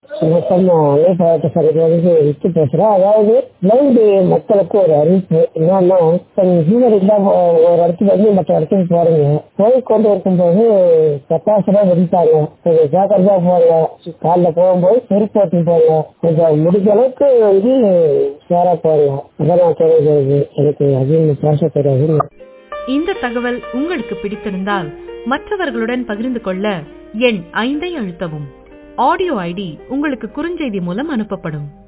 வணக்கம் நான் போராட்ட சங்கத்திலிருந்து வித்து பேசுறேன் அதாவது பிளைண்டு மக்களுக்கு ஒரு அறிவிப்பு என்னன்னா இப்ப நீங்க ஃபீவர் இல்லாம ஒரு இடத்துல இருந்து மற்ற இடத்துக்கு போறீங்க போய் கொண்டு இருக்கும்போது கட்டாசரா வெடிப்பாங்க கொஞ்சம் ஜாக்கிரதா போங்க காலைல போகும்போது செருப்பு ஓட்டி போங்க கொஞ்சம் முடிஞ்ச அளவுக்கு வந்து சேரா போங்க அதான் நான் தெரிஞ்சது எனக்கு அதிகம் பேச தெரியாது இந்த தகவல் உங்களுக்கு பிடித்திருந்தால் மற்றவர்களுடன் பகிர்ந்து கொள்ள எண் ஐந்தை அழுத்தவும் ஆடியோ ஐடி உங்களுக்கு குறுஞ்செய்தி மூலம் அனுப்பப்படும்